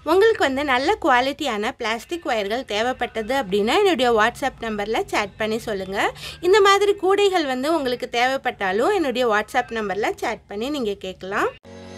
உங்களுக்கு வந்து நல்ல குவாலிட்டியான பிளாஸ்டிக் ஒயர்கள் தேவைப்பட்டது அப்படின்னா என்னுடைய வாட்ஸ்அப் நம்பரில் சேட் பண்ணி சொல்லுங்கள் இந்த மாதிரி கூடைகள் வந்து உங்களுக்கு தேவைப்பட்டாலும் என்னுடைய வாட்ஸ்அப் நம்பரில் சேட் பண்ணி நீங்கள் கேட்கலாம்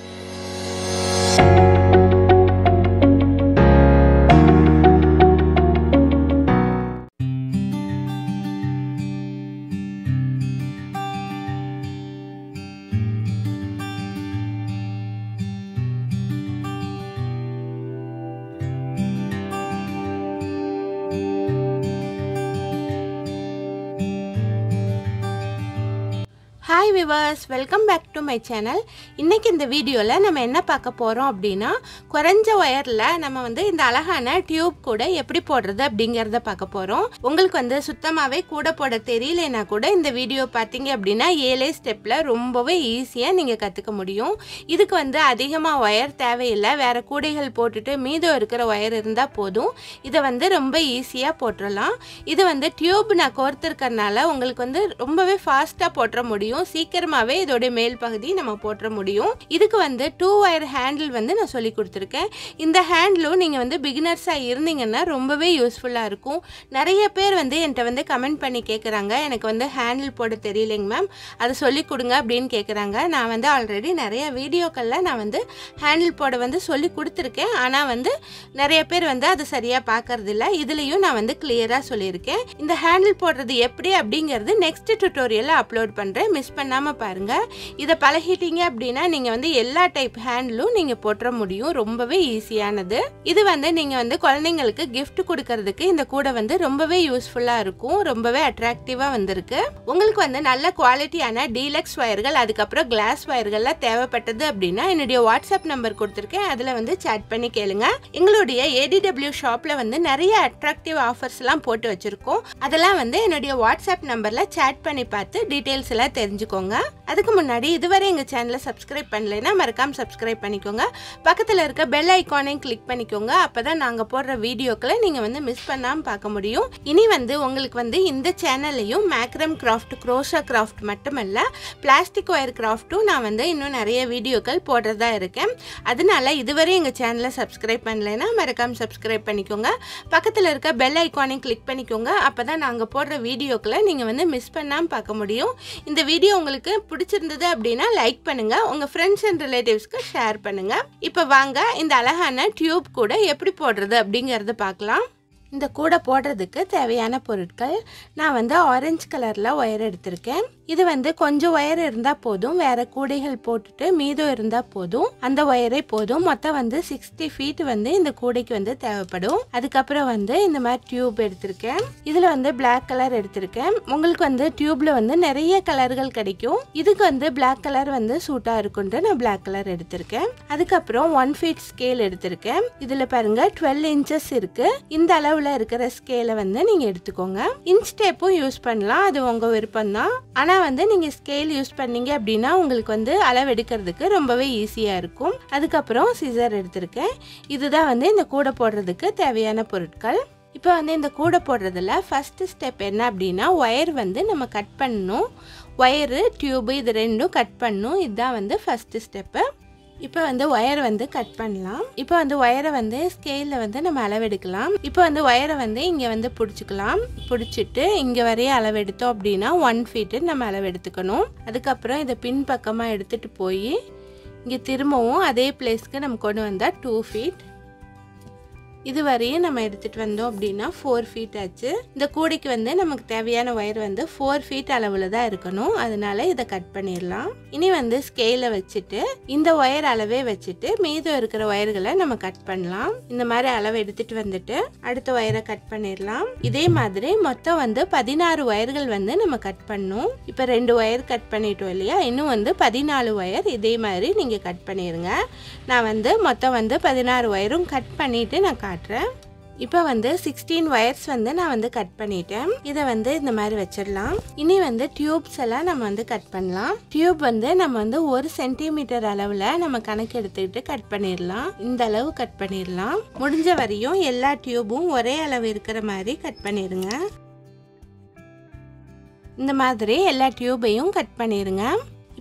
hi viewers welcome back to my channel இன்றைக்கி இந்த வீடியோவில் நம்ம என்ன பார்க்க போகிறோம் அப்படின்னா குறைஞ்ச ஒயரில் நம்ம வந்து இந்த அழகான டியூப் கூட எப்படி போடுறது அப்படிங்கிறத பார்க்க போகிறோம் உங்களுக்கு வந்து சுத்தமாகவே கூட போட தெரியலனா கூட இந்த வீடியோ பார்த்தீங்க அப்படின்னா ஏழே ஸ்டெப்பில் ரொம்பவே ஈஸியாக நீங்கள் கற்றுக்க முடியும் இதுக்கு வந்து அதிகமாக ஒயர் தேவையில்லை வேறு கூடைகள் போட்டுட்டு மீதம் இருக்கிற ஒயர் இருந்தால் போதும் இதை வந்து ரொம்ப ஈஸியாக போட்டுடலாம் இது வந்து டியூப் நான் கோர்த்துருக்கறனால உங்களுக்கு வந்து ரொம்பவே ஃபாஸ்ட்டாக போட்டுற முடியும் சீக்கிரமாகவே இதோடைய மேல் பகுதி நம்ம போட்டுற முடியும் இதுக்கு வந்து டூ ஒயர் ஹேண்டில் வந்து நான் சொல்லி கொடுத்துருக்கேன் இந்த ஹேண்டிலும் நீங்கள் வந்து பிகினர்ஸாக இருந்தீங்கன்னா ரொம்பவே யூஸ்ஃபுல்லாக இருக்கும் நிறைய பேர் வந்து என்கிட்ட வந்து கமெண்ட் பண்ணி கேட்குறாங்க எனக்கு வந்து ஹேண்டில் போட தெரியலைங்க மேம் அதை சொல்லி கொடுங்க அப்படின்னு கேட்குறாங்க நான் வந்து ஆல்ரெடி நிறைய வீடியோக்களில் நான் வந்து ஹேண்டில் போட வந்து சொல்லி கொடுத்துருக்கேன் ஆனால் வந்து நிறைய பேர் வந்து அது சரியாக பார்க்கறதில்ல இதுலேயும் நான் வந்து கிளியராக சொல்லியிருக்கேன் இந்த ஹேண்டில் போடுறது எப்படி அப்படிங்கிறது நெக்ஸ்ட் டுட்டோரியலில் அப்லோட் பண்ணுறேன் மிஸ் பண்ணாமல் பாருங்கள் இதை பழகிட்டீங்க அப்படின்னா நீங்கள் வந்து எல்லா டைப் ஹேண்டிலும் நீங்கள் போட்டுற முடியும் ரொம்பவே ஈஸியானது இது வந்து நீங்கள் வந்து குழந்தைங்களுக்கு gift கொடுக்கறதுக்கு இந்த கூடை வந்து ரொம்பவே யூஸ்ஃபுல்லாக இருக்கும் ரொம்பவே அட்ராக்டிவாக வந்திருக்கு உங்களுக்கு வந்து நல்ல குவாலிட்டியான டீலக்ஸ் ஒயர்கள் அதுக்கப்புறம் கிளாஸ் ஒயர்கள்லாம் தேவைப்பட்டது அப்படின்னா என்னுடைய வாட்ஸ்அப் நம்பர் கொடுத்துருக்கேன் அதில் வந்து சேட் பண்ணி கேளுங்க எங்களுடைய ஏடிடபிள்யூ ஷாப்பில் வந்து நிறைய அட்ராக்டிவ் ஆஃபர்ஸ்லாம் போட்டு வச்சுருக்கோம் அதெல்லாம் வந்து என்னுடைய வாட்ஸ்அப் நம்பரில் சேட் பண்ணி பார்த்து டீட்டெயில்ஸ் எல்லாம் தெரிஞ்சுக்கோங்க அதுக்கு முன்னாடி இதுவரை எங்கள் சேனலை சப்ஸ்கிரைப் பண்ணலைன்னா மறக்காம சப்ஸ்கிரைப் பண்ணிக்கோங்க பக்கத்தில் இருக்க பெல் ஐக்கானையும் கிளிக் பண்ணிக்கோங்க அப்போ தான் நாங்கள் போடுற வீடியோக்களை நீங்கள் வந்து மிஸ் பண்ணாமல் பார்க்க முடியும் இனி வந்து உங்களுக்கு வந்து இந்த சேனல்லையும் மேக்ரம் கிராஃப்ட் க்ரோஷா கிராஃப்ட் மட்டுமல்ல பிளாஸ்டிக் ஒயர் கிராஃப்ட்டும் நான் வந்து இன்னும் நிறைய வீடியோக்கள் போடுறதா இருக்கேன் அதனால இதுவரை எங்கள் சேனலை சப்ஸ்கிரைப் பண்ணலைன்னா மறக்காம சப்ஸ்கிரைப் பண்ணிக்கோங்க பக்கத்தில் இருக்க பெல் ஐக்கானையும் கிளிக் பண்ணிக்கோங்க அப்போ தான் நாங்கள் போடுற வீடியோக்களை நீங்கள் வந்து மிஸ் பண்ணாமல் பார்க்க முடியும் இந்த வீடியோ உங்களுக்கு பிடிச்சிருந்தது அப்படின்னா லைக் பண்ணுங்கள் உங்கள் ஃப்ரெண்ட்ஸ் அண்ட் ரிலேட்டிவ்ஸ்க்கு ஷேர் பண்ணுங்கள் இப்போ வாங்க இந்த அழகான டியூப் கூட எப்படி போடுறது அப்படிங்கிறத பார்க்கலாம் இந்த கூடை போடுறதுக்கு தேவையான பொருட்கள் நான் வந்து ஆரஞ்சு கலரில் ஒயர் எடுத்திருக்கேன் இது வந்து கொஞ்சம் ஒயர் இருந்தால் போதும் வேற கூடைகள் போட்டுட்டு மீதம் இருந்தால் போதும் அந்த ஒயரே போதும் மொத்தம் வந்து சிக்ஸ்டி ஃபீட் வந்து இந்த கூடைக்கு வந்து தேவைப்படும் அதுக்கப்புறம் வந்து இந்த மாதிரி டியூப் எடுத்திருக்கேன் இதில் வந்து பிளாக் கலர் எடுத்திருக்கேன் உங்களுக்கு வந்து டியூப்ல வந்து நிறைய கலர்கள் கிடைக்கும் இதுக்கு வந்து பிளாக் கலர் வந்து சூட்டாக இருக்குன்ட்டு நான் பிளாக் கலர் எடுத்திருக்கேன் அதுக்கப்புறம் ஒன் ஃபீட் ஸ்கேல் எடுத்திருக்கேன் இதில் பாருங்க டுவெல் இன்ச்சஸ் இருக்கு இந்த அளவில் இருக்கிற ஸ்கேலை வந்து நீங்கள் எடுத்துக்கோங்க இன்ச் டேப்பும் யூஸ் பண்ணலாம் அது உங்கள் விருப்பம் தான் ஆனால் வந்து நீங்கள் ஸ்கேல் யூஸ் பண்ணீங்க அப்படின்னா உங்களுக்கு வந்து அளவு எடுக்கிறதுக்கு ரொம்பவே ஈஸியாக இருக்கும் அதுக்கப்புறம் சிசர் எடுத்திருக்கேன் இதுதான் வந்து இந்த கூடை போடுறதுக்கு தேவையான பொருட்கள் இப்போ வந்து இந்த கூடை போடுறதுல ஃபஸ்ட்டு ஸ்டெப் என்ன அப்படின்னா ஒயர் வந்து நம்ம கட் பண்ணணும் ஒயரு டியூபு இது ரெண்டும் கட் பண்ணணும் இதுதான் வந்து ஃபஸ்ட்டு ஸ்டெப்பு இப்போ வந்து ஒயரை வந்து கட் பண்ணலாம் இப்போ வந்து ஒயரை வந்து ஸ்கேலில் வந்து நம்ம அளவெடுக்கலாம் இப்போ வந்து ஒயரை வந்து இங்கே வந்து பிடிச்சிக்கலாம் பிடிச்சிட்டு இங்கே வரைய அளவெடுத்தோம் அப்படின்னா ஒன் ஃபீட்டு நம்ம அளவெடுத்துக்கணும் அதுக்கப்புறம் இதை பின்பக்கமாக எடுத்துகிட்டு போய் இங்கே திரும்பவும் அதே பிளேஸ்க்கு நம்ம கொண்டு வந்தால் டூ ஃபீட் இது வரையும் நம்ம எடுத்துகிட்டு வந்தோம் அப்படின்னா ஃபோர் ஃபீட் ஆச்சு இந்த கூடைக்கு வந்து நமக்கு தேவையான ஒயர் வந்து ஃபோர் ஃபீட் அளவில் தான் இருக்கணும் அதனால இதை கட் பண்ணிடலாம் இனி வந்து ஸ்கேலை வச்சுட்டு இந்த ஒயர் அளவே வச்சுட்டு மீதம் இருக்கிற ஒயர்களை நம்ம கட் பண்ணலாம் இந்த மாதிரி அளவு எடுத்துட்டு வந்துட்டு அடுத்த ஒயரை கட் பண்ணிடலாம் இதே மாதிரி மொத்தம் வந்து பதினாறு ஒயர்கள் வந்து நம்ம கட் பண்ணோம் இப்போ ரெண்டு ஒயர் கட் பண்ணிட்டோம் இல்லையா இன்னும் வந்து பதினாலு ஒயர் இதே மாதிரி நீங்கள் கட் பண்ணிடுங்க நான் வந்து மொத்தம் வந்து பதினாறு ஒயரும் கட் பண்ணிட்டு நான் காட்டுறேன் இப்போ வந்து சிக்ஸ்டீன் ஒயர்ஸ் வந்து நான் வந்து கட் பண்ணிட்டேன் இதை வந்து இந்த மாதிரி வச்சிடலாம் இனி வந்து டியூப்ஸ் எல்லாம் நம்ம வந்து கட் பண்ணலாம் டியூப் வந்து நம்ம வந்து ஒரு சென்டிமீட்டர் அளவில் நம்ம கணக்கு எடுத்துக்கிட்டு கட் பண்ணிடலாம் இந்த அளவு கட் பண்ணிடலாம் முடிஞ்ச வரையும் எல்லா டியூபும் ஒரே அளவு இருக்கிற மாதிரி கட் பண்ணிடுங்க இந்த மாதிரி எல்லா டியூபையும் கட் பண்ணிடுங்க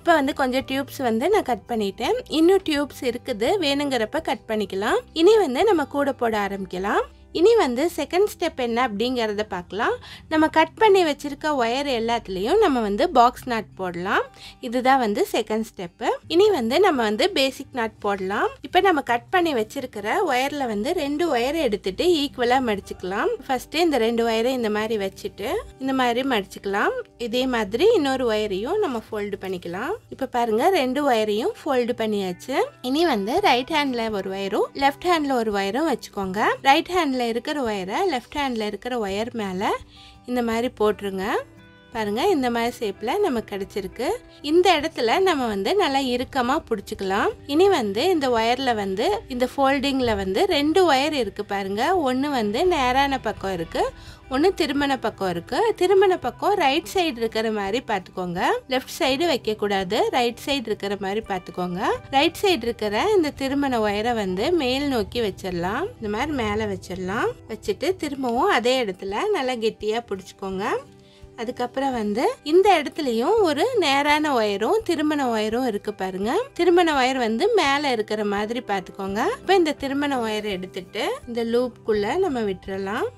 இப்போ வந்து கொஞ்சம் டியூப்ஸ் வந்து நான் கட் பண்ணிட்டேன் இன்னும் டியூப்ஸ் இருக்குது வேணுங்கிறப்ப கட் பண்ணிக்கலாம் இனி வந்து நம்ம கூட போட ஆரம்பிக்கலாம் இனி வந்து செகண்ட் ஸ்டெப் என்ன அப்படிங்கிறத பார்க்கலாம் நம்ம கட் பண்ணி வச்சிருக்க ஒயர் எல்லாத்துலேயும் நம்ம வந்து பாக்ஸ் நாட் போடலாம் இதுதான் வந்து செகண்ட் ஸ்டெப்பு இனி வந்து நம்ம வந்து பேசிக் நாட் போடலாம் இப்போ நம்ம கட் பண்ணி வச்சிருக்கிற ஒயரில் வந்து ரெண்டு ஒயரை எடுத்துட்டு ஈக்குவலாக மடிச்சுக்கலாம் ஃபஸ்ட்டு இந்த ரெண்டு ஒயரை இந்த மாதிரி வச்சுட்டு இந்த மாதிரி மடிச்சுக்கலாம் இதே மாதிரி இன்னொரு ஒயரையும் நம்ம ஃபோல்டு பண்ணிக்கலாம் இப்போ பாருங்க ரெண்டு ஒயரையும் ஃபோல்டு பண்ணியாச்சு இனி வந்து ரைட் ஹேண்டில் ஒரு ஒயரும் லெஃப்ட் ஹேண்டில் ஒரு ஒயரும் வச்சுக்கோங்க ரைட் ஹேண்டில் இருக்கிற ஒயரை லெஃப்ட் ஹேண்டில் இருக்கிற ஒயர் மேலே இந்த மாதிரி போட்டுருங்க பாருங்க இந்த மாதிரி ஷேப்பில் நமக்கு கிடச்சிருக்கு இந்த இடத்துல நம்ம வந்து நல்லா இறுக்கமாக பிடிச்சிக்கலாம் இனி வந்து இந்த ஒயரில் வந்து இந்த ஃபோல்டிங்கில் வந்து ரெண்டு ஒயர் இருக்குது பாருங்க ஒன்று வந்து நேரான பக்கம் இருக்குது ஒன்று திருமண பக்கம் இருக்குது திருமண பக்கம் ரைட் சைடு இருக்கிற மாதிரி பார்த்துக்கோங்க லெஃப்ட் சைடு வைக்கக்கூடாது ரைட் சைடு இருக்கிற மாதிரி பார்த்துக்கோங்க ரைட் சைடு இருக்கிற இந்த திருமண ஒயரை வந்து மேல் நோக்கி வச்சிடலாம் இந்த மாதிரி மேலே வச்சிடலாம் வச்சுட்டு திரும்பவும் அதே இடத்துல நல்லா கெட்டியாக பிடிச்சிக்கோங்க அதுக்கப்புறம் வந்து இந்த இடத்துலையும் ஒரு நேரான ஒயரும் திருமண ஒயரும் இருக்கு பாருங்க திருமண ஒயர் வந்து மேலே இருக்கிற மாதிரி பார்த்துக்கோங்க இப்போ இந்த திருமண ஒயரை எடுத்துட்டு இந்த லூப்குள்ள நம்ம விட்டுறலாம்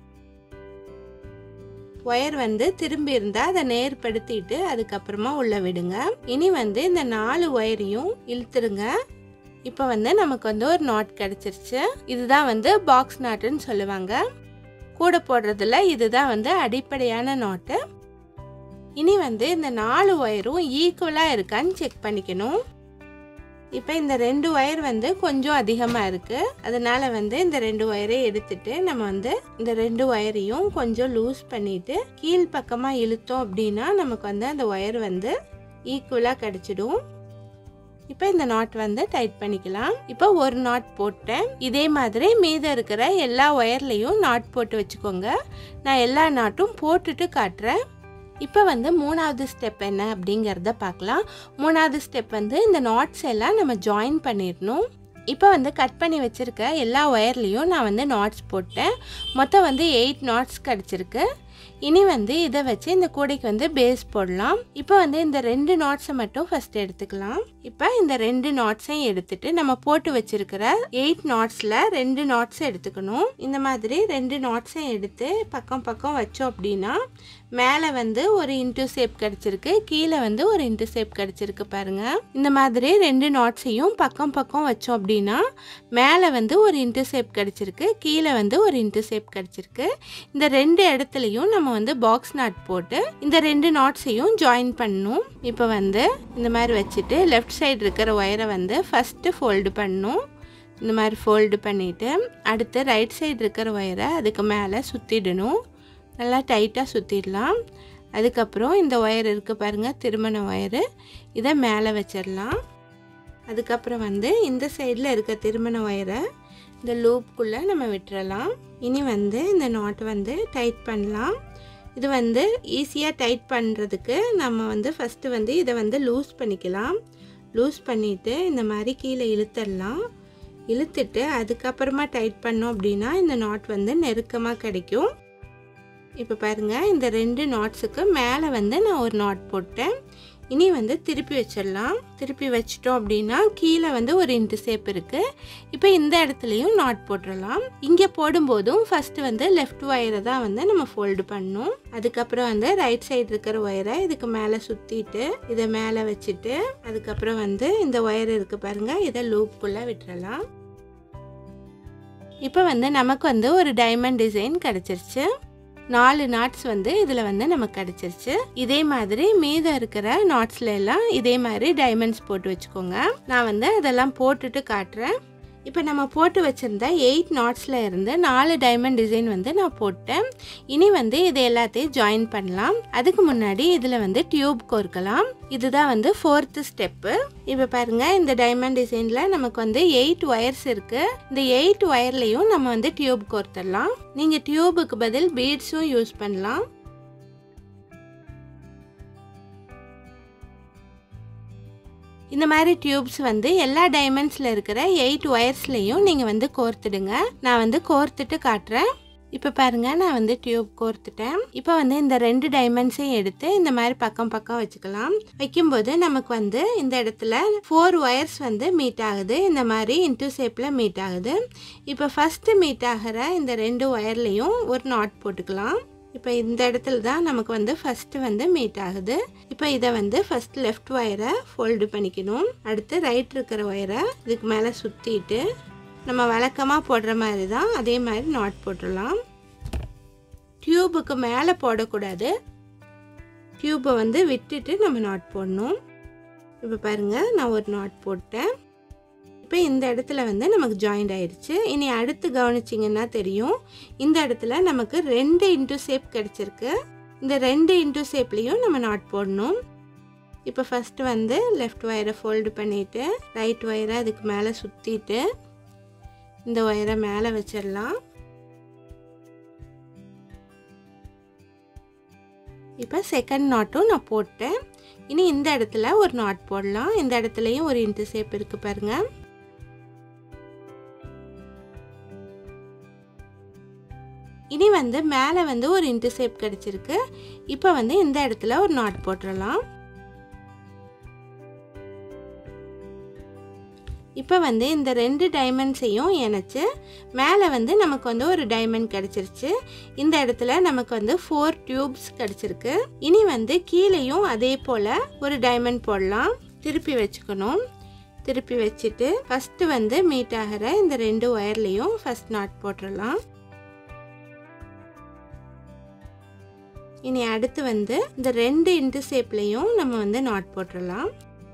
ஒயர் வந்து திரும்பி இருந்தா அதை நேர்படுத்திட்டு அதுக்கப்புறமா உள்ள விடுங்க இனி வந்து இந்த நாலு ஒயரையும் இழுத்துருங்க இப்போ வந்து நமக்கு வந்து ஒரு நாட் கிடைச்சிருச்சு இதுதான் வந்து பாக்ஸ் நாட்டுன்னு சொல்லுவாங்க கூட போடுறதுல இதுதான் வந்து அடிப்படையான நாட்டு இனி வந்து இந்த நாலு ஒயரும் ஈக்குவலாக இருக்கான்னு செக் பண்ணிக்கணும் இப்போ இந்த ரெண்டு ஒயர் வந்து கொஞ்சம் அதிகமாக இருக்குது அதனால வந்து இந்த ரெண்டு ஒயரை எடுத்துட்டு நம்ம வந்து இந்த ரெண்டு ஒயரையும் கொஞ்சம் லூஸ் பண்ணிட்டு கீழ் பக்கமாக இழுத்தோம் அப்படின்னா நமக்கு வந்து அந்த ஒயர் வந்து ஈக்குவலாக கிடச்சிடும் இப்போ இந்த நாட் வந்து டைட் பண்ணிக்கலாம் இப்போ ஒரு நாட் போட்டேன் இதே மாதிரி மீதம் இருக்கிற எல்லா ஒயர்லேயும் நாட் போட்டு வச்சுக்கோங்க நான் எல்லா நாட்டும் போட்டுட்டு காட்டுறேன் இப்போ வந்து மூணாவது ஸ்டெப் என்ன அப்படிங்கிறத பார்க்கலாம் மூணாவது ஸ்டெப் வந்து இந்த நாட்ஸ் எல்லாம் நம்ம ஜாயின் பண்ணிடணும் இப்போ வந்து கட் பண்ணி வச்சுருக்க எல்லா ஒயர்லேயும் நான் வந்து நாட்ஸ் போட்டேன் மொத்தம் வந்து எயிட் நாட்ஸ் கிடச்சிருக்கு இனி வந்து இதை வச்சு இந்த கூடைக்கு வந்து பேஸ் போடலாம் இப்போ வந்து இந்த ரெண்டு நாட்ஸை மட்டும் ஃபர்ஸ்ட் எடுத்துக்கலாம் இப்போ இந்த ரெண்டு நாட்ஸையும் எடுத்துட்டு நம்ம போட்டு வச்சிருக்கிற எயிட் நாட்ஸில் ரெண்டு நாட்ஸை எடுத்துக்கணும் இந்த மாதிரி ரெண்டு நாட்ஸையும் எடுத்து பக்கம் பக்கம் வச்சோம் அப்படின்னா மேலே வந்து ஒரு இன்ட்டு ஷேப் கிடச்சிருக்கு கீழே வந்து ஒரு இன்ட்டு ஷேப் கிடச்சிருக்கு பாருங்க இந்த மாதிரி ரெண்டு நாட்ஸையும் பக்கம் பக்கம் வச்சோம் அப்படின்னா மேலே வந்து ஒரு இன்ட்டு ஷேப் கிடச்சிருக்கு கீழே வந்து ஒரு இன்ட்டு ஷேப் கிடச்சிருக்கு இந்த ரெண்டு இடத்துலையும் நம்ம வந்து பாக்ஸ் நாட் போட்டு இந்த ரெண்டு நாட்ஸையும் ஜாயின் பண்ணணும் இப்போ வந்து இந்த மாதிரி வச்சுட்டு லெஃப்ட் சைடு இருக்கிற ஒயரை வந்து ஃபஸ்ட்டு ஃபோல்டு பண்ணணும் இந்த மாதிரி ஃபோல்டு பண்ணிவிட்டு அடுத்து ரைட் சைடு இருக்கிற ஒயரை அதுக்கு மேலே சுற்றிடணும் நல்லா டைட்டாக சுற்றிடலாம் அதுக்கப்புறம் இந்த ஒயர் இருக்குது பாருங்கள் திருமண ஒயரு இதை மேலே வச்சிடலாம் அதுக்கப்புறம் வந்து இந்த சைடில் இருக்க திருமண ஒயரை இந்த லூப்குள்ளே நம்ம விட்டுறலாம் இனி வந்து இந்த நாட் வந்து டைட் பண்ணலாம் இது வந்து ஈஸியாக டைட் பண்ணுறதுக்கு நம்ம வந்து ஃபஸ்ட்டு வந்து இதை வந்து லூஸ் பண்ணிக்கலாம் லூஸ் பண்ணிவிட்டு இந்த மாதிரி கீழே இழுத்துடலாம் இழுத்துட்டு அதுக்கப்புறமா டைட் பண்ணோம் அப்படின்னா இந்த நாட் வந்து நெருக்கமாக கிடைக்கும் இப்போ பாருங்கள் இந்த ரெண்டு நாட்ஸுக்கு மேலே வந்து நான் ஒரு நாட் போட்டேன் இனி வந்து திருப்பி வச்சிடலாம் திருப்பி வச்சிட்டோம் அப்படின்னா கீழே வந்து ஒரு இன்ட்டு ஷேப் இருக்குது இப்போ இந்த இடத்துலையும் நாட் போட்டுடலாம் இங்கே போடும்போதும் ஃபஸ்ட்டு வந்து லெஃப்ட் ஒயரை தான் வந்து நம்ம ஃபோல்டு பண்ணணும் அதுக்கப்புறம் வந்து ரைட் சைடு இருக்கிற ஒயரை இதுக்கு மேலே சுற்றிட்டு இதை மேலே வச்சுட்டு அதுக்கப்புறம் வந்து இந்த ஒயர் இருக்குது பாருங்கள் இதை லூப்புக்குள்ளே விட்டுறலாம் இப்போ வந்து நமக்கு வந்து ஒரு டைமண்ட் டிசைன் கிடச்சிருச்சு நாலு நாட்ஸ் வந்து இதில் வந்து நமக்கு கிடச்சிருச்சு இதே மாதிரி மீதம் இருக்கிற நாட்ஸ்ல எல்லாம் இதே மாதிரி டைமண்ட்ஸ் போட்டு வச்சுக்கோங்க நான் வந்து அதெல்லாம் போட்டுட்டு காட்டுறேன் இப்போ நம்ம போட்டு வச்சுருந்த எயிட் நாட்ஸில் இருந்து நாலு டைமண்ட் டிசைன் வந்து நான் போட்டேன் இனி வந்து இது எல்லாத்தையும் ஜாயின் பண்ணலாம் அதுக்கு முன்னாடி இதில் வந்து டியூப் கோர்க்கலாம் இதுதான் வந்து ஃபோர்த்து ஸ்டெப்பு இப்போ பாருங்கள் இந்த டைமண்ட் டிசைனில் நமக்கு வந்து எயிட் ஒயர்ஸ் இருக்குது இந்த எயிட் ஒயர்லேயும் நம்ம வந்து டியூப் கோர்த்துடலாம் நீங்கள் டியூபுக்கு பதில் பீட்ஸும் யூஸ் பண்ணலாம் இந்த மாதிரி டியூப்ஸ் வந்து எல்லா டைமண்ட்ஸில் இருக்கிற எயிட் ஒயர்ஸ்லையும் நீங்கள் வந்து கோர்த்துடுங்க நான் வந்து கோர்த்துட்டு காட்டுறேன் இப்போ பாருங்கள் நான் வந்து டியூப் கோர்த்துட்டேன் இப்போ வந்து இந்த ரெண்டு டைமண்ட்ஸையும் எடுத்து இந்த மாதிரி பக்கம் பக்கம் வச்சுக்கலாம் வைக்கும்போது நமக்கு வந்து இந்த இடத்துல ஃபோர் ஒயர்ஸ் வந்து மீட் ஆகுது இந்த மாதிரி இன்டூ ஷேப்பில் மீட் ஆகுது இப்போ ஃபஸ்ட்டு மீட் ஆகிற இந்த ரெண்டு ஒயர்லேயும் ஒரு நாட் போட்டுக்கலாம் இப்போ இந்த இடத்துல தான் நமக்கு வந்து ஃபஸ்ட்டு வந்து மீட் ஆகுது இப்போ இதை வந்து ஃபஸ்ட் லெஃப்ட் ஒயரை ஃபோல்டு பண்ணிக்கணும் அடுத்து ரைட் இருக்கிற ஒயரை இதுக்கு மேலே சுற்றிட்டு நம்ம வழக்கமாக போடுற மாதிரி தான் அதே மாதிரி நாட் போட்டுடலாம் டியூபுக்கு மேலே போடக்கூடாது டியூப்பை வந்து விட்டுட்டு நம்ம நாட் போடணும் இப்போ பாருங்கள் நான் ஒரு நாட் போட்டேன் இப்போ இந்த இடத்துல வந்து நமக்கு ஜாயிண்ட் ஆயிடுச்சு இனி அடுத்து கவனிச்சிங்கன்னா தெரியும் இந்த இடத்துல நமக்கு ரெண்டு இன்ட்டு ஷேப் கிடச்சிருக்கு இந்த ரெண்டு இன்ட்டு ஷேப்லேயும் நம்ம நாட் போடணும் இப்போ ஃபஸ்ட்டு வந்து லெஃப்ட் ஒயரை ஃபோல்டு பண்ணிவிட்டு ரைட் ஒயரை அதுக்கு மேலே சுற்றிட்டு இந்த ஒயரை மேலே வச்சிடலாம் இப்போ செகண்ட் நாட்டும் நான் போட்டேன் இனி இந்த இடத்துல ஒரு நாட் போடலாம் இந்த இடத்துலையும் ஒரு இன்ட்டு ஷேப் இருக்குது பாருங்கள் இனி வந்து மேலே வந்து ஒரு இன்ட்டு ஷேப் கிடச்சிருக்கு இப்போ வந்து இந்த இடத்துல ஒரு நாட் போட்டுடலாம் இப்போ வந்து இந்த ரெண்டு டைமண்ட்ஸையும் இணைச்சு மேலே வந்து நமக்கு வந்து ஒரு டைமண்ட் கிடச்சிருச்சு இந்த இடத்துல நமக்கு வந்து ஃபோர் டியூப்ஸ் கிடச்சிருக்கு இனி வந்து கீழேயும் அதே போல் ஒரு டைமண்ட் போடலாம் திருப்பி வச்சுக்கணும் திருப்பி வச்சுட்டு ஃபஸ்ட்டு வந்து மீட் ஆகிற இந்த ரெண்டு ஒயர்லேயும் ஃபஸ்ட் நாட் போட்டுடலாம் இனி அடுத்து வந்து இந்த ரெண்டு இன்ட்டு ஷேப்லேயும் நம்ம வந்து நாட் போட்டுடலாம்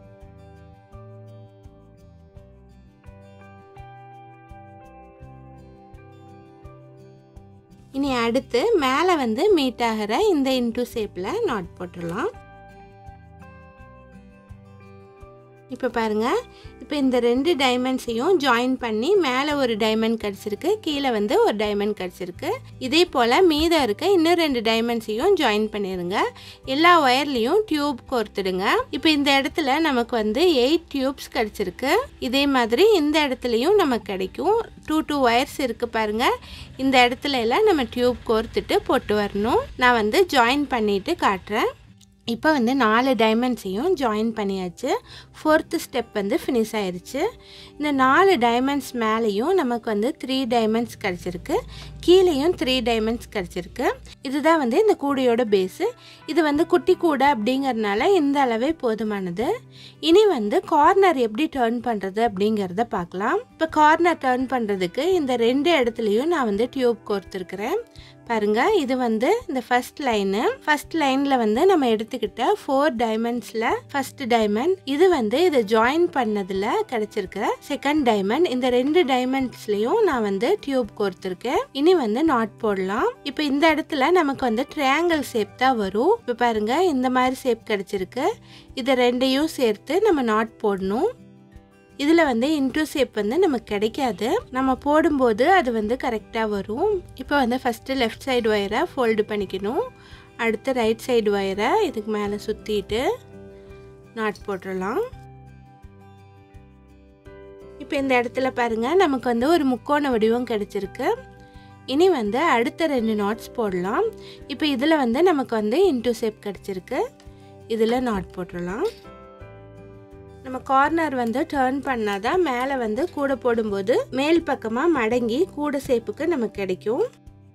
இனி அடுத்து மேலே வந்து மீட் ஆகிற இந்த இன்டூ ஷேப்பில் நாட் போட்டுடலாம் இப்போ பாருங்கள் இப்போ இந்த ரெண்டு டைமண்ட்ஸையும் ஜாயின் பண்ணி மேலே ஒரு டைமண்ட் கிடச்சிருக்கு கீழே வந்து ஒரு டைமண்ட் கிடச்சிருக்கு இதே போல் மீதம் இருக்க இன்னும் ரெண்டு டைமண்ட்ஸையும் ஜாயின் பண்ணிடுங்க எல்லா ஒயர்லேயும் டியூப் கோர்த்துடுங்க இப்போ இந்த இடத்துல நமக்கு வந்து எயிட் டியூப்ஸ் கிடச்சிருக்கு இதே மாதிரி இந்த இடத்துலையும் நமக்கு கிடைக்கும் டூ டூ ஒயர்ஸ் இருக்குது பாருங்கள் இந்த இடத்துல எல்லாம் நம்ம டியூப் கோர்த்துட்டு போட்டு வரணும் நான் வந்து ஜாயின் பண்ணிவிட்டு காட்டுறேன் இப்போ வந்து நாலு டைமண்ட்ஸையும் ஜாயின் பண்ணியாச்சு ஃபோர்த்து ஸ்டெப் வந்து ஃபினிஷ் ஆயிடுச்சு இந்த நாலு டைமண்ட்ஸ் மேலேயும் நமக்கு வந்து த்ரீ டைமண்ட்ஸ் கிடச்சிருக்கு கீழேயும் த்ரீ டைமண்ட்ஸ் கிடச்சிருக்கு இதுதான் வந்து இந்த கூடையோட பேஸு இது வந்து குட்டி கூடை அப்படிங்கிறதுனால இந்த அளவே போதுமானது இனி வந்து கார்னர் எப்படி டேர்ன் பண்ணுறது அப்படிங்கிறத பார்க்கலாம் இப்போ கார்னர் டேர்ன் பண்ணுறதுக்கு இந்த ரெண்டு இடத்துலையும் நான் வந்து டியூப் கோர்த்துருக்குறேன் பாருங்க இது வந்து இந்த ஃபர்ஸ்ட் லைனு ஃபர்ஸ்ட் லைன்ல வந்து நம்ம எடுத்துக்கிட்ட ஃபோர் டைமண்ட்ஸ்ல ஃபர்ஸ்ட் டைமண்ட் இது வந்து இதை ஜாயின் பண்ணதுல கிடைச்சிருக்கிற செகண்ட் டைமண்ட் இந்த ரெண்டு டைமண்ட்ஸ்லயும் நான் வந்து டியூப் கோர்த்திருக்கேன் இனி வந்து நாட் போடலாம் இப்போ இந்த இடத்துல நமக்கு வந்து ட்ரையாங்கிள் ஷேப் தான் வரும் இப்போ பாருங்க இந்த மாதிரி ஷேப் கிடைச்சிருக்கு இதை ரெண்டையும் சேர்த்து நம்ம நாட் போடணும் இதில் வந்து இன்ட்ரூ ஷேப் வந்து நமக்கு கிடைக்காது நம்ம போடும்போது அது வந்து கரெக்டாக வரும் இப்போ வந்து ஃபஸ்ட்டு லெஃப்ட் சைடு ஒயரை ஃபோல்டு பண்ணிக்கணும் அடுத்து ரைட் சைடு ஒயரை இதுக்கு மேலே சுற்றிட்டு நாட் போட்டுடலாம் இப்போ இந்த இடத்துல பாருங்கள் நமக்கு வந்து ஒரு முக்கோண வடிவம் கிடச்சிருக்கு இனி வந்து அடுத்த ரெண்டு நாட்ஸ் போடலாம் இப்போ இதில் வந்து நமக்கு வந்து இன்டூ ஷேப் கிடச்சிருக்கு இதில் நாட் போட்டுடலாம் நம்ம கார்னர் வந்து டேர்ன் பண்ணாதான் மேலே வந்து கூடை போடும்போது மேல் பக்கமாக மடங்கி கூடை ஷேப்புக்கு நமக்கு கிடைக்கும்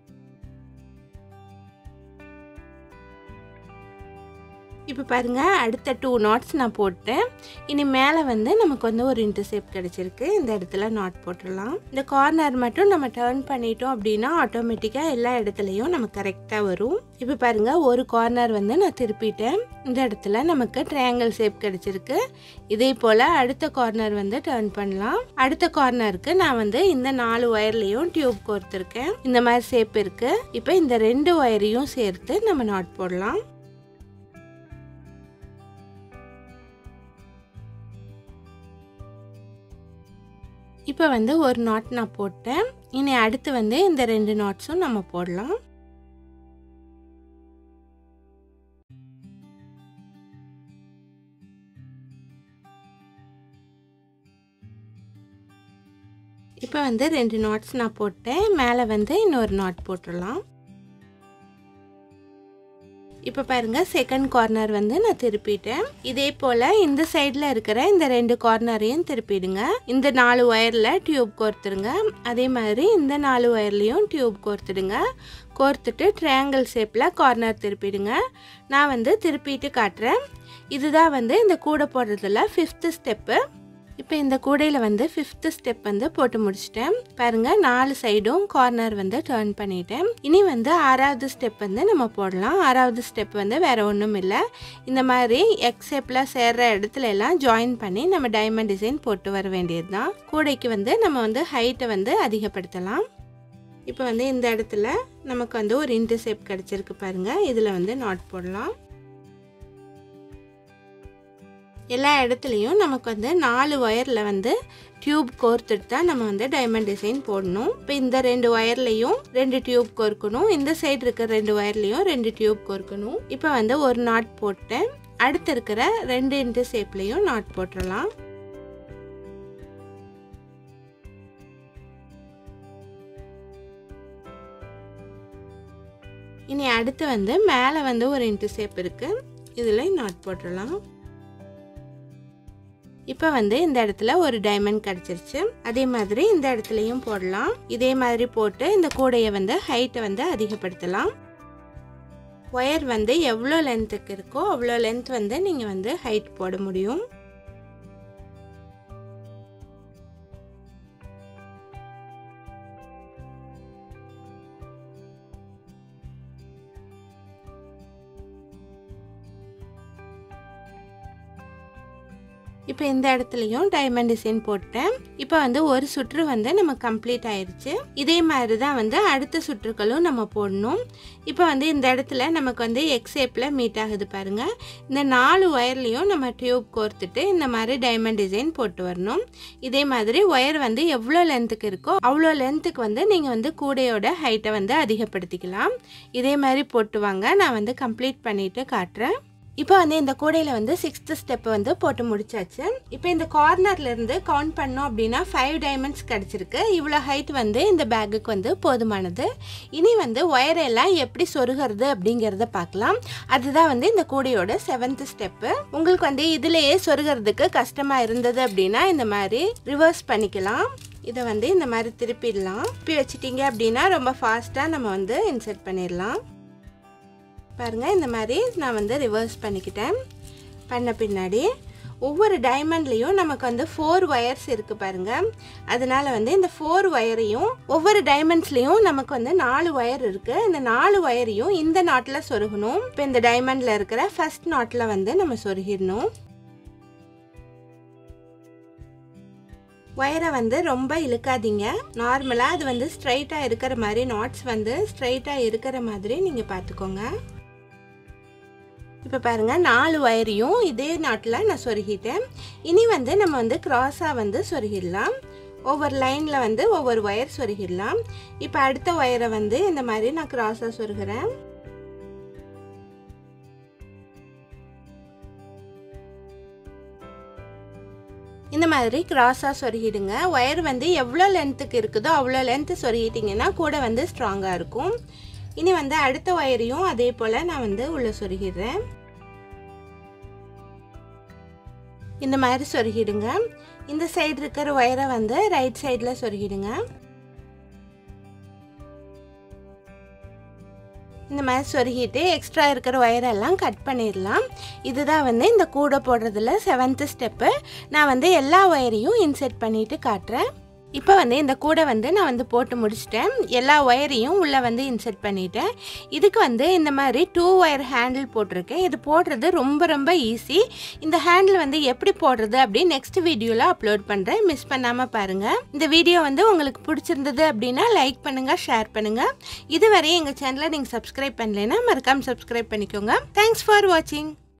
இப்போ பாருங்கள் அடுத்த டூ நாட்ஸ் நான் போட்டேன் இனி மேலே வந்து நமக்கு வந்து ஒரு இன்டர் ஷேப் கிடச்சிருக்கு இந்த இடத்துல நாட் போட்டுடலாம் இந்த கார்னர் மட்டும் நம்ம டேர்ன் பண்ணிட்டோம் அப்படின்னா ஆட்டோமேட்டிக்காக எல்லா இடத்துலையும் நமக்கு கரெக்டாக வரும் இப்போ பாருங்கள் ஒரு கார்னர் வந்து நான் திருப்பிட்டேன் இந்த இடத்துல நமக்கு ட்ரையாங்கிள் ஷேப் கிடச்சிருக்கு இதே போல் அடுத்த கார்னர் வந்து டேர்ன் பண்ணலாம் அடுத்த கார்னருக்கு நான் வந்து இந்த நாலு ஒயர்லேயும் டியூப் கோர்த்துருக்கேன் இந்த மாதிரி ஷேப் இருக்குது இப்போ இந்த ரெண்டு ஒயரையும் சேர்த்து நம்ம நாட் போடலாம் இப்போ வந்து ஒரு நாட் நான் போட்டேன் இனி அடுத்து வந்து இந்த ரெண்டு நாட்ஸும் நம்ம போடலாம் இப்போ இப்போ வந்து ரெண்டு நாட்ஸ் நான் போட்டேன் மேலே வந்து இன்னொரு நாட் போட்டுடலாம் இப்போ பாருங்கள் செகண்ட் கார்னர் வந்து நான் திருப்பிட்டேன் இதே போல் இந்த சைடில் இருக்கிற இந்த ரெண்டு கார்னரையும் திருப்பிடுங்க இந்த நாலு ஒயரில் டியூப் கோர்த்துருங்க அதே மாதிரி இந்த நாலு ஒயர்லேயும் டியூப் கோர்த்துடுங்க கோர்த்துட்டு ட்ரையாங்கிள் ஷேப்பில் கார்னர் திருப்பிடுங்க நான் வந்து திருப்பிட்டு காட்டுறேன் இதுதான் வந்து இந்த கூடை போடுறதுல ஃபிஃப்த்து ஸ்டெப்பு இப்போ இந்த கூடையில் வந்து ஃபிஃப்த்து ஸ்டெப் வந்து போட்டு முடிச்சிட்டேன் பாருங்கள் நாலு சைடும் கார்னர் வந்து டேர்ன் பண்ணிட்டேன் இனி வந்து ஆறாவது ஸ்டெப் வந்து நம்ம போடலாம் ஆறாவது ஸ்டெப் வந்து வேறு ஒன்றும் இல்லை இந்த மாதிரி எக்ஸ் ஷேப்பில் சேர்ற இடத்துல எல்லாம் ஜாயின் பண்ணி நம்ம டைமண்ட் டிசைன் போட்டு வர வேண்டியது தான் கூடைக்கு வந்து நம்ம வந்து ஹைட்டை வந்து அதிகப்படுத்தலாம் இப்போ வந்து இந்த இடத்துல நமக்கு வந்து ஒரு இன்டர் ஷேப் கிடச்சிருக்கு பாருங்கள் இதில் வந்து நாட் போடலாம் எல்லா இடத்துலையும் நமக்கு வந்து நாலு ஒயரில் வந்து டியூப் கோர்த்துட்டு தான் நம்ம வந்து டைமண்ட் டிசைன் போடணும் இப்போ இந்த ரெண்டு ஒயர்லையும் ரெண்டு டியூப் கோர்க்கணும் இந்த சைடு இருக்கிற ரெண்டு ஒயர்லையும் ரெண்டு டியூப் கோர்க்கணும் இப்போ வந்து ஒரு நாட் போட்டேன் அடுத்து இருக்கிற ரெண்டு இன்ட்டு ஷேப்லேயும் நாட் போட்டுடலாம் இனி அடுத்து வந்து மேலே வந்து ஒரு இன்ட்டு ஷேப் இருக்குது இதில் நாட் போட்டுடலாம் இப்போ வந்து இந்த இடத்துல ஒரு டைமண்ட் கிடச்சிருச்சு அதே மாதிரி இந்த இடத்துலையும் போடலாம் இதே மாதிரி போட்டு இந்த கூடையை வந்து ஹைட்டை வந்து அதிகப்படுத்தலாம் ஒயர் வந்து எவ்வளோ லென்த்துக்கு இருக்கோ அவ்வளோ லென்த் வந்து நீங்கள் வந்து ஹைட் போட முடியும் இப்போ இந்த இடத்துலையும் டைமண்ட் டிசைன் போட்டேன் இப்போ வந்து ஒரு சுற்று வந்து நம்ம கம்ப்ளீட் ஆயிடுச்சு இதே மாதிரி தான் வந்து அடுத்த சுற்றுகளும் நம்ம போடணும் இப்போ வந்து இந்த இடத்துல நமக்கு வந்து எக்ஸ் ஷேப்பில் மீட் ஆகுது பாருங்க இந்த நாலு ஒயர்லேயும் நம்ம டியூப் கோர்த்துட்டு இந்த மாதிரி டைமண்ட் டிசைன் போட்டு வரணும் இதே மாதிரி ஒயர் வந்து எவ்வளோ லென்த்துக்கு இருக்கோ அவ்வளோ லென்த்துக்கு வந்து நீங்கள் வந்து கூடையோட ஹைட்டை வந்து அதிகப்படுத்திக்கலாம் இதே மாதிரி போட்டு வாங்க நான் வந்து கம்ப்ளீட் பண்ணிட்டு காட்டுறேன் இப்போ வந்து இந்த கூடையில் வந்து சிக்ஸ்த்து ஸ்டெப் வந்து போட்டு முடிச்சாச்சு இப்போ இந்த கார்னர்லேருந்து கவுண்ட் பண்ணோம் அப்படின்னா ஃபைவ் டைமண்ட்ஸ் கிடச்சிருக்கு இவ்வளோ ஹைட் வந்து இந்த பேக்குக்கு வந்து போதுமானது இனி வந்து ஒயரெல்லாம் எப்படி சொருகிறது அப்படிங்கிறத பார்க்கலாம் அதுதான் வந்து இந்த கூடையோட செவன்த் ஸ்டெப்பு உங்களுக்கு வந்து இதுலேயே சொருகிறதுக்கு கஷ்டமாக இருந்தது அப்படின்னா இந்த மாதிரி ரிவர்ஸ் பண்ணிக்கலாம் இதை வந்து இந்த மாதிரி திருப்பிடலாம் திருப்பி வச்சிட்டிங்க அப்படின்னா ரொம்ப ஃபாஸ்ட்டாக நம்ம வந்து இன்செர்ட் பண்ணிடலாம் பாருங்கள் இந்த மாதிரி நான் வந்து ரிவர்ஸ் பண்ணிக்கிட்டேன் பண்ண பின்னாடி ஒவ்வொரு டைமண்ட்லேயும் நமக்கு வந்து ஃபோர் ஒயர்ஸ் இருக்குது பாருங்கள் அதனால் வந்து இந்த ஃபோர் ஒயரையும் ஒவ்வொரு டைமண்ட்ஸ்லேயும் நமக்கு வந்து நாலு ஒயர் இருக்குது இந்த நாலு ஒயரையும் இந்த நாட்டில் சொருகணும் இப்போ இந்த டைமண்டில் இருக்கிற ஃபர்ஸ்ட் நாட்டில் வந்து நம்ம சொருகிடணும் ஒயரை வந்து ரொம்ப இழுக்காதீங்க நார்மலாக அது வந்து ஸ்ட்ரைட்டாக இருக்கிற மாதிரி நாட்ஸ் வந்து ஸ்ட்ரைட்டாக இருக்கிற மாதிரி நீங்கள் பார்த்துக்கோங்க இப்போ பாருங்கள் நாலு ஒயரையும் இதே நாட்டில் நான் சொருகிட்டேன் இனி வந்து நம்ம வந்து க்ராஸாக வந்து சொருகிடலாம் ஒவ்வொரு லைனில் வந்து ஒவ்வொரு ஒயர் சொருகிடலாம் இப்போ அடுத்த ஒயரை வந்து இந்த மாதிரி நான் க்ராஸாக சொருகிறேன் இந்த மாதிரி கிராஸாக சொருகிடுங்க ஒயர் வந்து எவ்வளோ லென்த்துக்கு இருக்குதோ அவ்வளோ லென்த்து சொருகிட்டிங்கன்னா கூட வந்து ஸ்ட்ராங்காக இருக்கும் இனி வந்து அடுத்த ஒயரையும் அதே போல் நான் வந்து உள்ளே சொருகிடுறேன் இந்த மாதிரி சொருகிடுங்க இந்த சைடு இருக்கிற ஒயரை வந்து ரைட் சைடில் சொருகிடுங்க இந்த மாதிரி சொருகிட்டு எக்ஸ்ட்ரா இருக்கிற ஒயரெல்லாம் கட் பண்ணிடலாம் இதுதான் வந்து இந்த கூடை போடுறதுல செவன்த்து ஸ்டெப்பு நான் வந்து எல்லா ஒயரையும் இன்செர்ட் பண்ணிவிட்டு காட்டுறேன் இப்போ வந்து இந்த கூடை வந்து நான் வந்து போட்டு முடிச்சிட்டேன் எல்லா ஒயரையும் உள்ளே வந்து இன்செர்ட் பண்ணிட்டேன் இதுக்கு வந்து இந்த மாதிரி டூ ஒயர் ஹேண்டில் போட்டிருக்கேன் இது போடுறது ரொம்ப ரொம்ப ஈஸி இந்த ஹேண்டில் வந்து எப்படி போடுறது அப்படி நெக்ஸ்ட் வீடியோவில் அப்லோட் பண்ணுறேன் மிஸ் பண்ணாமல் பாருங்கள் இந்த வீடியோ வந்து உங்களுக்கு பிடிச்சிருந்தது அப்படின்னா லைக் பண்ணுங்கள் ஷேர் பண்ணுங்கள் இதுவரை எங்கள் சேனலை நீங்கள் சப்ஸ்கிரைப் பண்ணலைன்னா மறக்காமல் சப்ஸ்கிரைப் பண்ணிக்கோங்க தேங்க்ஸ் ஃபார் வாட்சிங்